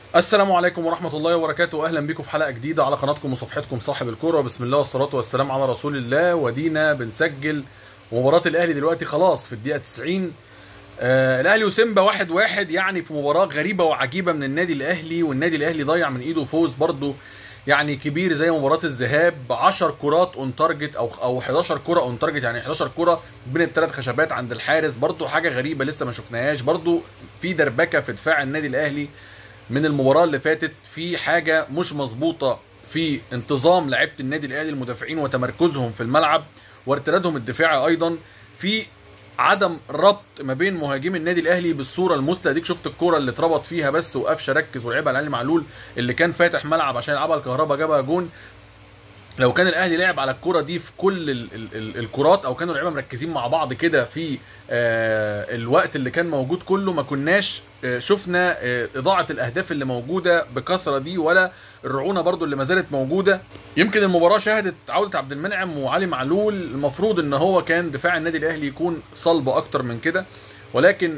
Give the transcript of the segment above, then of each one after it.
السلام عليكم ورحمة الله وبركاته أهلا بكم في حلقة جديدة على قناتكم وصفحتكم صاحب الكرة بسم الله والصلاة والسلام على رسول الله ودينا بنسجل مباراة الأهلي دلوقتي خلاص في الدقيقة 90 آه الأهلي وسيمبا واحد واحد يعني في مباراة غريبة وعجيبة من النادي الأهلي والنادي الأهلي ضيع من إيده فوز برضه يعني كبير زي مباراة الذهاب 10 كرات اون تارجت او او 11 كرة اون تارجت يعني 11 كرة بين الثلاث خشبات عند الحارس برضه حاجة غريبة لسه ما شفناهاش برضه في دربكة في دفاع النادي الأهلي من المباراه اللي فاتت في حاجه مش مظبوطه في انتظام لعيبه النادي الاهلي المدافعين وتمركزهم في الملعب وارتدادهم الدفاعي ايضا في عدم ربط ما بين مهاجمي النادي الاهلي بالصوره المثلى ديك شفت الكوره اللي اتربط فيها بس وقفشه ركز ولعبها علي معلول اللي كان فاتح ملعب عشان يلعبها الكهرباء جابها جون لو كان الاهلي لعب على الكره دي في كل ال ال ال الكرات او كانوا لعيبه مركزين مع بعض كده في آه الوقت اللي كان موجود كله ما كناش آه شفنا آه اضاعه الاهداف اللي موجوده بكثره دي ولا الرعونه برضو اللي ما زالت موجوده يمكن المباراه شهدت عوده عبد المنعم وعلي معلول المفروض ان هو كان دفاع النادي الاهلي يكون صلب اكتر من كده ولكن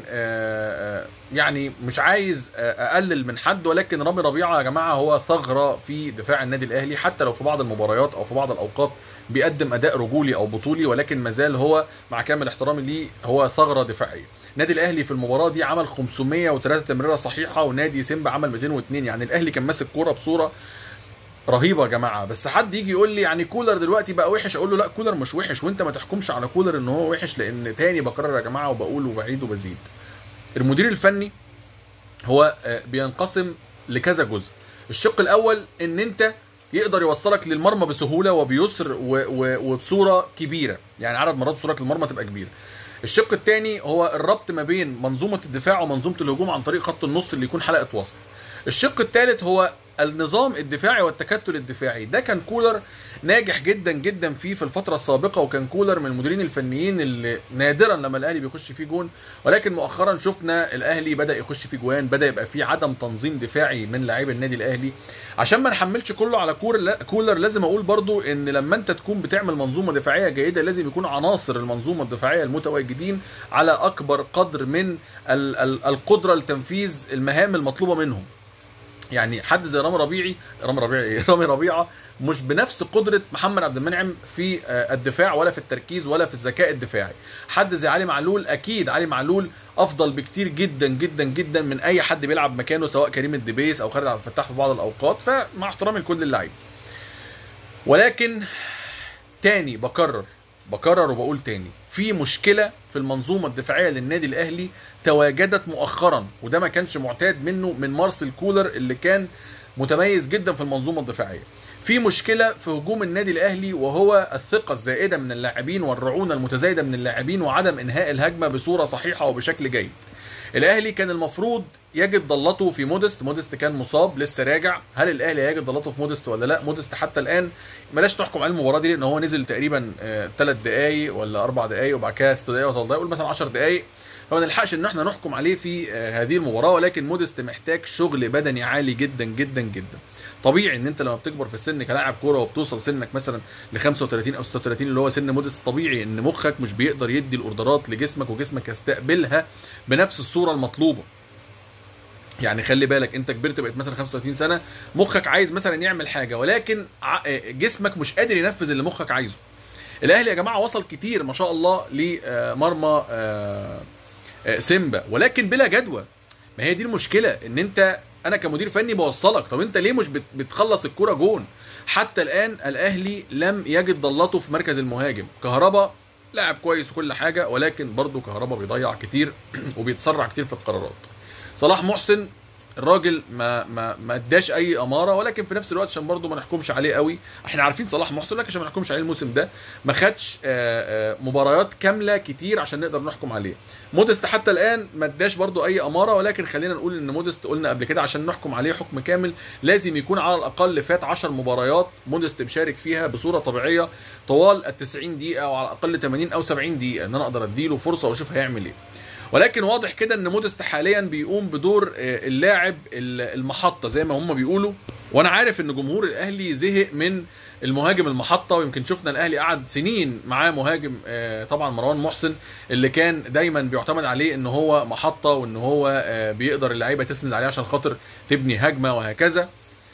يعني مش عايز اقلل من حد ولكن رامي ربيعه يا جماعه هو ثغره في دفاع النادي الاهلي حتى لو في بعض المباريات او في بعض الاوقات بيقدم اداء رجولي او بطولي ولكن مازال هو مع كامل احترامي ليه هو ثغره دفاعيه. النادي الاهلي في المباراه دي عمل 503 تمريره صحيحه ونادي سيمبا عمل 202 يعني الاهلي كان ماسك كوره بصوره رهيبه يا جماعه بس حد يجي يقول لي يعني كولر دلوقتي بقى وحش اقول له لا كولر مش وحش وانت ما تحكمش على كولر ان هو وحش لان تاني بكرر يا جماعه وبقول وبعيد وبزيد المدير الفني هو بينقسم لكذا جزء الشق الاول ان انت يقدر يوصلك للمرمى بسهوله وبيسر وبصوره كبيره يعني عدد مرات وصولك للمرمى تبقى كبيره الشق الثاني هو الربط ما بين منظومه الدفاع ومنظومه الهجوم عن طريق خط النص اللي يكون حلقه وصل الشق الثالث هو النظام الدفاعي والتكتل الدفاعي ده كان كولر ناجح جدا جدا فيه في الفتره السابقه وكان كولر من المديرين الفنيين اللي نادرا لما الاهلي بيخش فيه جون ولكن مؤخرا شفنا الاهلي بدا يخش فيه جوان بدا يبقى فيه عدم تنظيم دفاعي من لاعبي النادي الاهلي عشان ما نحملش كله على كولر لازم اقول برضو ان لما انت تكون بتعمل منظومه دفاعيه جيده لازم يكون عناصر المنظومه الدفاعيه المتواجدين على اكبر قدر من القدره لتنفيذ المهام المطلوبه منهم يعني حد زي رامي ربيعي رامي ربيعي ايه رامي ربيعه مش بنفس قدره محمد عبد المنعم في الدفاع ولا في التركيز ولا في الذكاء الدفاعي حد زي علي معلول اكيد علي معلول افضل بكتير جدا جدا جدا من اي حد بيلعب مكانه سواء كريم الدبيس او خالد عبد الفتاح في بعض الاوقات فمع احترامي لكل اللعيبه ولكن تاني بكرر بكرر وبقول تاني في مشكله في المنظومه الدفاعيه للنادي الاهلي تواجدت مؤخرا وده ما كانش معتاد منه من مارسيل كولر اللي كان متميز جدا في المنظومه الدفاعيه في مشكله في هجوم النادي الاهلي وهو الثقه الزائده من اللاعبين والرعونه المتزايده من اللاعبين وعدم انهاء الهجمه بصوره صحيحه وبشكل جيد الاهلي كان المفروض يجد ضلته في مودست مودست كان مصاب لسه راجع هل الاهلي هيجد ضلته في مودست ولا لا مودست حتى الان بلاش نحكم على المباراه دي لان هو نزل تقريبا 3 دقائق ولا 4 دقائق وبعد كده 6 دقائق ولا قول مثلا 10 دقائق فما نلحقش ان احنا نحكم عليه في هذه المباراه ولكن مودست محتاج شغل بدني عالي جدا جدا جدا طبيعي ان انت لما بتكبر في السن كلاعب كوره وبتوصل سنك مثلا ل 35 او 36 اللي هو سن مودست طبيعي ان مخك مش بيقدر يدي الاوردرات لجسمك وجسمك يستقبلها بنفس الصوره المطلوبه يعني خلي بالك انت كبرت بقيت مثلا 35 سنه مخك عايز مثلا يعمل حاجه ولكن جسمك مش قادر ينفذ اللي مخك عايزه الاهلي يا جماعه وصل كتير ما شاء الله لمرمى سيمبا ولكن بلا جدوى ما هي دي المشكله ان انت انا كمدير فني بوصلك طب انت ليه مش بتخلص الكرة جون حتى الان الاهلي لم يجد ضلته في مركز المهاجم كهربا لاعب كويس وكل حاجه ولكن برضه كهربا بيضيع كتير وبيتسرع كتير في القرارات صلاح محسن الراجل ما ما ما اداش اي اماره ولكن في نفس الوقت عشان برضه ما نحكمش عليه قوي احنا عارفين صلاح محسن لكن عشان ما نحكمش عليه الموسم ده ما خدش مباريات كامله كتير عشان نقدر نحكم عليه مودست حتى الان ما اداش برضه اي اماره ولكن خلينا نقول ان مودست قلنا قبل كده عشان نحكم عليه حكم كامل لازم يكون على الاقل فات 10 مباريات مودست مشارك فيها بصوره طبيعيه طوال ال 90 دقيقه او على الاقل 80 او 70 دقيقه ان انا اقدر اديله فرصه واشوف هيعمل ايه ولكن واضح كده ان مودست حاليا بيقوم بدور اللاعب المحطه زي ما هم بيقولوا وانا عارف ان جمهور الاهلي زهق من المهاجم المحطه ويمكن شفنا الاهلي قعد سنين معاه مهاجم آه، طبعا مروان محسن اللي كان دايما بيعتمد عليه ان هو محطه وان هو آه، بيقدر اللعيبه تسند عليه عشان خاطر تبني هجمه وهكذا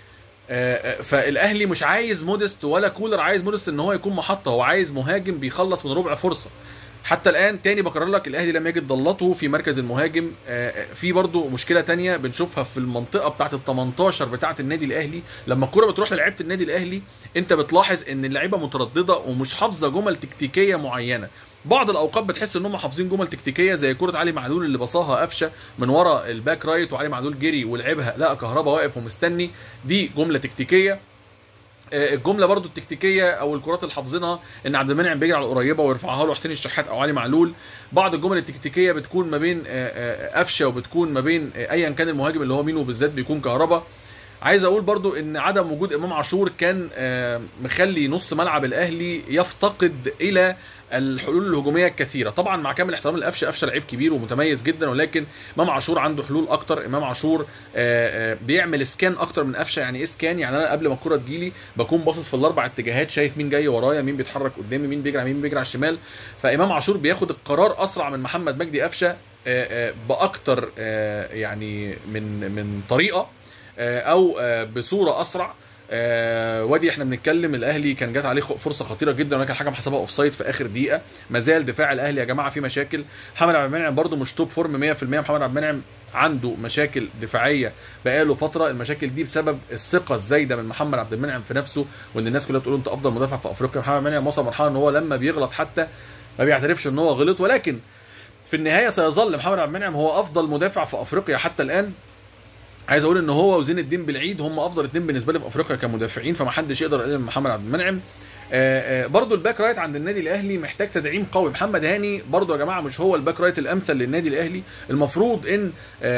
آه، فالاهلي مش عايز مودست ولا كولر عايز مودست ان هو يكون محطه هو عايز مهاجم بيخلص من ربع فرصه حتى الان تاني بكرر لك الاهلي لم يجد ضلته في مركز المهاجم آه، في برضو مشكله تانية بنشوفها في المنطقه بتاعه ال 18 بتاعه النادي الاهلي لما الكره بتروح للعيبه النادي الاهلي انت بتلاحظ ان اللعيبه متردده ومش حافظه جمل تكتيكيه معينه بعض الاوقات بتحس ان هم حافظين جمل تكتيكيه زي كره علي معلول اللي بصاها قفشه من ورا الباك رايت وعلي معلول جري ولعبها لا كهربا واقف ومستني دي جمله تكتيكيه آه، الجمله برضو التكتيكيه او الكرات اللي حافظينها ان عبد المنعم بيجري على القريبه ويرفعها له حسين الشحات او علي معلول بعض الجمل التكتيكيه بتكون ما بين آه، آه، قفشه وبتكون ما بين آه، ايا كان المهاجم اللي هو مين وبالذات بيكون كهربا عايز اقول برضو ان عدم وجود امام عاشور كان آه، مخلي نص ملعب الاهلي يفتقد الى الحلول الهجوميه الكثيره طبعا مع كامل احترام لقفشه قفشه لعيب كبير ومتميز جدا ولكن امام عاشور عنده حلول اكتر امام عاشور آه، آه، بيعمل سكان اكتر من قفشه يعني ايه سكان يعني انا قبل ما الكره تجيلي بكون باصص في الاربع اتجاهات شايف مين جاي ورايا مين بيتحرك قدامي مين بيجري على مين بيجري على الشمال فامام عاشور بياخد القرار اسرع من محمد مجدي قفشه آه، آه، باكتر آه، يعني من من طريقه آه، او آه، بصوره اسرع آه، وادي احنا بنتكلم الاهلي كان جات عليه خ- فرصه خطيره جدا ولكن الحكم حسبها اوف سايد في اخر دقيقه ما زال دفاع الاهلي يا جماعه فيه مشاكل محمد عبد المنعم برده مش توب فورم 100% محمد عبد المنعم عنده مشاكل دفاعيه بقاله فتره المشاكل دي بسبب الثقه الزايده من محمد عبد المنعم في نفسه وان الناس كلها بتقول انت افضل مدافع في افريقيا محمد عبد المنعم وصل مرحله ان هو لما بيغلط حتى ما بيعترفش ان هو غلط ولكن في النهايه سيظل محمد عبد المنعم هو افضل مدافع في افريقيا حتى الان عايز اقول ان هو وزين الدين بالعيد هم افضل اتنين بالنسبه لي في افريقيا كمدافعين فما حدش يقدر يقلل من محمد عبد المنعم آه، آه، برضو الباك رايت عند النادي الاهلي محتاج تدعيم قوي محمد هاني برضو يا جماعه مش هو الباك رايت الامثل للنادي الاهلي المفروض ان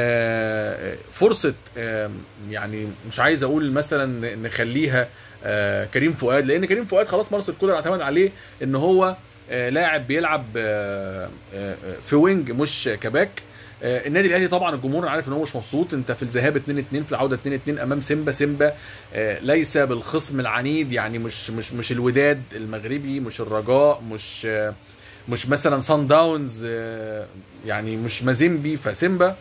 آه، فرصه آه، يعني مش عايز اقول مثلا نخليها آه، كريم فؤاد لان كريم فؤاد خلاص مارسيل كولر اعتمد عليه ان هو آه، لاعب بيلعب آه، آه، في وينج مش كباك آه، النادي الاهلي طبعا الجمهور عارف ان هو مش مبسوط انت في الذهاب 2 2 في العوده 2 2 امام سيمبا سيمبا آه، ليس بالخصم العنيد يعني مش مش مش الوداد المغربي مش الرجاء مش آه، مش مثلا سان داونز آه، يعني مش مازيمبي فسيمبا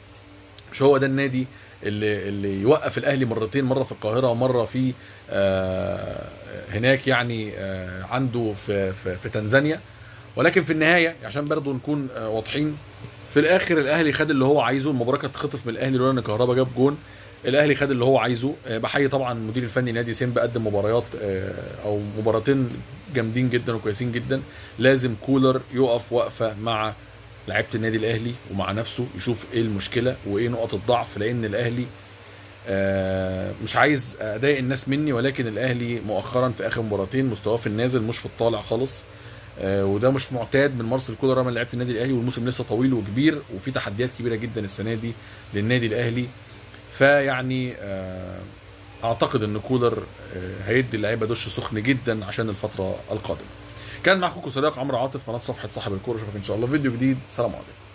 مش هو ده النادي اللي اللي يوقف الاهلي مرتين مره في القاهره ومره في آه، هناك يعني آه، عنده في في, في تنزانيا ولكن في النهايه عشان برضه نكون آه، واضحين في الاخر الاهلي خد اللي هو عايزه المباراه كانت تخطف من الاهلي لولا ان كهربا جاب جون الاهلي خد اللي هو عايزه آه، بحيي طبعا المدير الفني نادي سيمبا قدم مباريات آه، او مباراتين جامدين جدا وكويسين جدا لازم كولر يقف وقفه مع لعيبه النادي الاهلي ومع نفسه يشوف ايه المشكله وايه نقط الضعف لان الاهلي آه، مش عايز اضايق الناس مني ولكن الاهلي مؤخرا في اخر مباراتين مستواه في النازل مش في الطالع خالص آه، وده مش معتاد من مارسيل كولر من لعيبه النادي الاهلي والموسم لسه طويل وكبير وفي تحديات كبيره جدا السنه دي للنادي الاهلي فيعني آه، اعتقد ان كولر آه، هيدي اللعيبه دش سخن جدا عشان الفتره القادمه كان معكم كوكو صديق عمرو عاطف قناه صفحه صاحب الكوره اشوفك ان شاء الله في فيديو جديد سلام عليكم